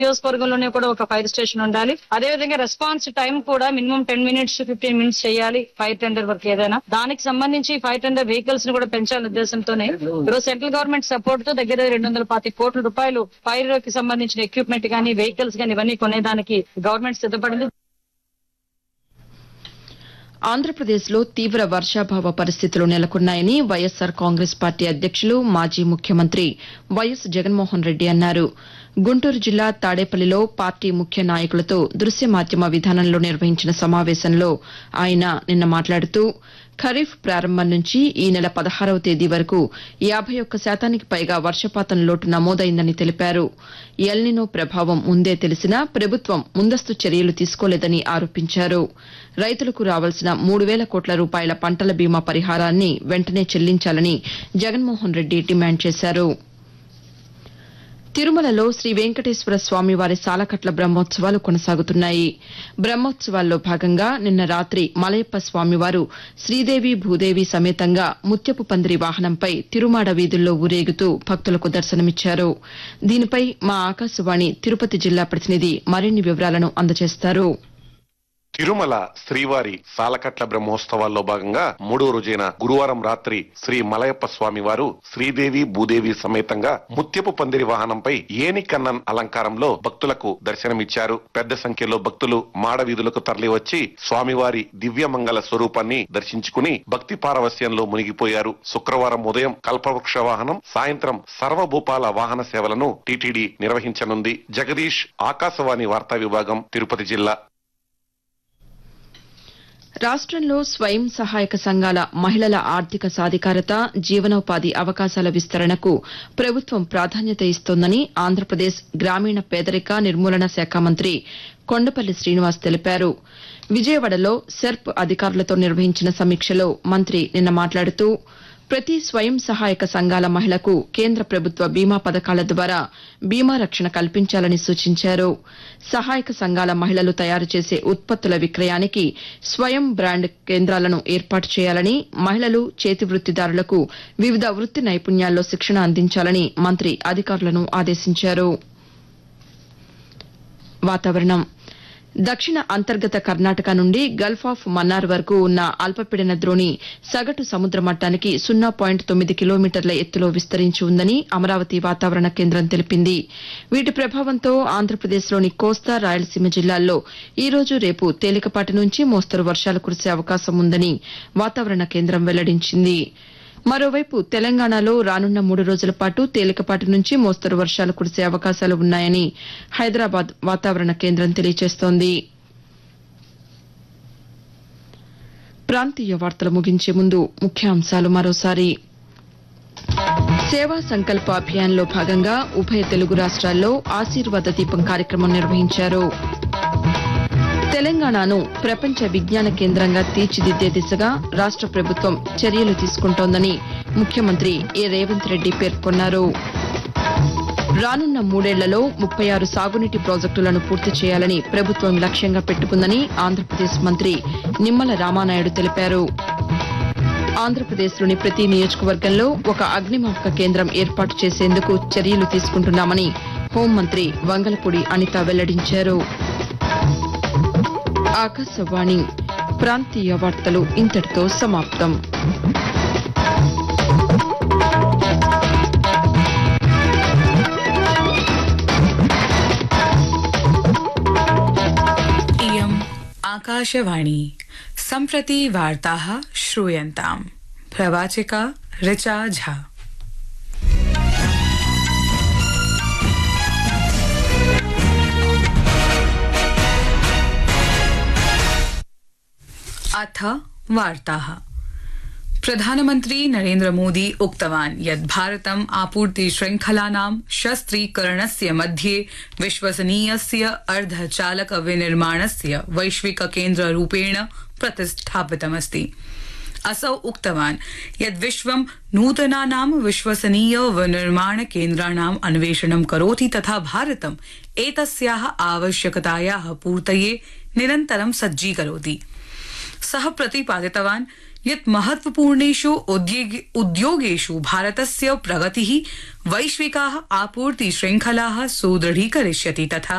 నియోజకవర్గంలోనే కూడా ఒక ఫైర్ స్టేషన్ ఉండాలి అదే విధంగా రెస్పాన్స్ టైం కూడా minimum ten minutes fifteen minutes చేయాలి ఫైర్ టెండర్ వర్క్ ఏదైనా దానికి సంబంధించి ఫైర్ టెండర్ వెహికల్స్ ని కూడా పెంచాలనే ఉద్దేశంతోనే ఈరోజు సెంట్రల్ గవర్నమెంట్ సపోర్ట్ తో దగ్గర రెండు వందల పాతి కోట్ల రూపాయలు ఫైర్ కి సంబంధించిన ఎక్విప్మెంట్ గానీ వెహికల్స్ గానీ ఇవన్నీ కొనేదానికి గవర్నమెంట్ సిద్ధపడింది ఆంధ్రప్రదేశ్లో తీవ్ర వర్షాభావ పరిస్థితులు నెలకొన్నాయని వైఎస్సార్ కాంగ్రెస్ పార్టీ అధ్యక్షులు మాజీ ముఖ్యమంత్రి వైఎస్ జగన్మోహన్ రెడ్డి అన్నారు గుంటూరు జిల్లా తాడేపల్లిలో పార్టీ ముఖ్య నాయకులతో దృశ్య మాధ్యమ విధానంలో నిర్వహించిన సమావేశంలో ఆయన నిన్న మాట్లాడుతూ ఖరీఫ్ ప్రారంభం నుంచి ఈ నెల పదహారవ తేదీ వరకు యాబై ఒక్క శాతానికి పైగా వర్షపాతం లోటు నమోదైందని తెలిపారు ఎల్నినో ప్రభావం ముందే తెలిసినా ప్రభుత్వం ముందస్తు చర్యలు తీసుకోలేదని ఆరోపించారు రైతులకు రావాల్సిన మూడు వేల కోట్ల రూపాయల పంటల బీమా పరిహారాన్ని వెంటనే చెల్లించాలని జగన్మోహన్ రెడ్డి డిమాండ్ చేశారు తిరుమలలో శ్రీ వెంకటేశ్వర స్వామి వారి సాలకట్ల బ్రహ్మోత్సవాలు కొనసాగుతున్నాయి బ్రహ్మోత్సవాల్లో భాగంగా నిన్న రాత్రి మలయప్ప స్వామివారు శ్రీదేవి భూదేవి సమేతంగా ముత్యపు పందిరి వాహనంపై తిరుమాడ వీధుల్లో ఊరేగుతూ భక్తులకు దర్శనమిచ్చారు దీనిపై మా ఆకాశవాణి తిరుపతి జిల్లా ప్రతినిధి మరిన్ని వివరాలను అందజేస్తారు తిరుమల శ్రీవారి సాలకట్ల బ్రహ్మోత్సవాల్లో భాగంగా మూడో రోజైన గురువారం రాత్రి శ్రీ మలయప్ప స్వామి వారు శ్రీదేవి భూదేవి సమేతంగా ముత్యపు పందిరి వాహనంపై ఏని కన్నన్ అలంకారంలో భక్తులకు దర్శనమిచ్చారు పెద్ద సంఖ్యలో భక్తులు మాడ వీధులకు తరలివచ్చి స్వామివారి దివ్యమంగళ స్వరూపాన్ని దర్శించుకుని భక్తి పారవస్యంలో మునిగిపోయారు శుక్రవారం ఉదయం కల్పవృక్ష వాహనం సాయంత్రం సర్వభూపాల వాహన సేవలను టీటీడీ నిర్వహించనుంది జగదీష్ ఆకాశవాణి వార్తా విభాగం తిరుపతి జిల్లా రాష్ట్రంలో స్వయం సహాయక సంఘాల మహిళల ఆర్థిక సాధికారత జీవనోపాధి అవకాశాల విస్తరణకు ప్రభుత్వం ప్రాధాన్యత ఇస్తోందని ఆంధ్రప్రదేశ్ గ్రామీణ పేదరిక నిర్మూలన శాఖ మంత్రి కొండపల్లి శ్రీనివాస్ తెలిపారు విజయవాడలో సెర్ప్ అధికారులతో నిర్వహించిన సమీక్షలో మంత్రి నిన్న మాట్లాడుతూ ప్రతి స్వయం సహాయక సంఘాల మహిళకు కేంద్ర ప్రభుత్వ బీమా పథకాల ద్వారా బీమా రక్షణ కల్పించాలని సూచించారు సహాయక సంఘాల మహిళలు తయారు చేసే ఉత్పత్తుల విక్రయానికి స్వయం బ్రాండ్ కేంద్రాలను ఏర్పాటు చేయాలని మహిళలు చేతి వృత్తిదారులకు వివిధ వృత్తి నైపుణ్యాల్లో శిక్షణ అందించాలని మంత్రి అధికారులను ఆదేశించారు వాతావరణం దక్షిణ అంతర్గత కర్ణాటక నుండి గల్ఫ్ ఆఫ్ మన్నార్ వరకు ఉన్న అల్పపీడన ద్రోణి సగటు సముద్ర మట్టానికి సున్నా పాయింట్ తొమ్మిది కిలోమీటర్ల ఎత్తులో విస్తరించి ఉందని అమరావతి వాతావరణ కేంద్రం తెలిపింది వీటి ప్రభావంతో ఆంధ్రప్రదేశ్లోని కోస్తా రాయలసీమ జిల్లాల్లో ఈ రోజు రేపు తేలికపాటి నుంచి మోస్తరు వర్షాలు కురిసే అవకాశం ఉందని వాతావరణ కేంద్రం వెల్లడించింది మరోవైపు తెలంగాణలో రానున్న మూడు రోజుల పాటు తేలికపాటి నుంచి మోస్తరు వర్షాలు కురిసే అవకాశాలు ఉన్నాయని హైదరాబాద్ వాతావరణ కేంద్రం తెలియజేస్తోంది ప్రాంతీయ వార్తలు ముగించే ముందు ముఖ్యాంశాలు మరోసారి సేవా సంకల్ప అభియాన్లో భాగంగా ఉభయ తెలుగు రాష్ట్రాల్లో ఆశీర్వాద దీపం కార్యక్రమం నిర్వహించారు తెలంగాణను ప్రపంచ విజ్ఞాన కేంద్రంగా తీర్చిదిద్దే దిశగా రాష్ట ప్రభుత్వం చర్యలు తీసుకుంటోందని ముఖ్యమంత్రి ఏ రేవంత్ రెడ్డి పేర్కొన్నారు రానున్న మూడేళ్లలో ముప్పై ఆరు సాగునీటి ప్రాజెక్టులను పూర్తి చేయాలని ప్రభుత్వం లక్ష్యంగా పెట్టుకుందని ఆంధ్రప్రదేశ్ మంత్రి నిమ్మల రామానాయుడు తెలిపారు ఆంధ్రప్రదేశ్లోని ప్రతి నియోజకవర్గంలో ఒక అగ్నిమాపక కేంద్రం ఏర్పాటు చేసేందుకు చర్యలు తీసుకుంటున్నామని హోంమంత్రి వంగలపూడి అనిత వెల్లడించారు ఆకాశవాణి ప్రాంతీయ వార్తలు ఇంతటితో సమాప్తం इयम् आकाशवाणी सम्प्रति वार्ताः श्रूयन्ताम् प्रवाचिका ऋचा झा अथ वार्ताः प्रधानमन्त्री नरेन्द्र मोदी उक्तवान् यत् भारतम् आपूर्ति श्रृंखलानां शस्त्रीकरणस्य मध्ये विश्वसनीयस्य अर्धचालक विनिर्माणस्य वैश्विक केन्द्ररूपेण प्रतिष्ठापितमस्ति असौ उक्तवान् यत् विश्वं नूतनानां विश्वसनीय विनिर्माण केन्द्राणाम् अन्वेषणं करोति तथा भारतम् एतस्याः आवश्यकतायाः पूर्तये निरन्तरं सज्जीकरोति सः प्रतिपादितवान् यत् महत्वपूर्णेषु उद्योगे- उद्योगेषु भारतस्य प्रगतिः वैश्विकाः आपूर्ति श्रृंखलाः सुदृढीकरिष्यति तथा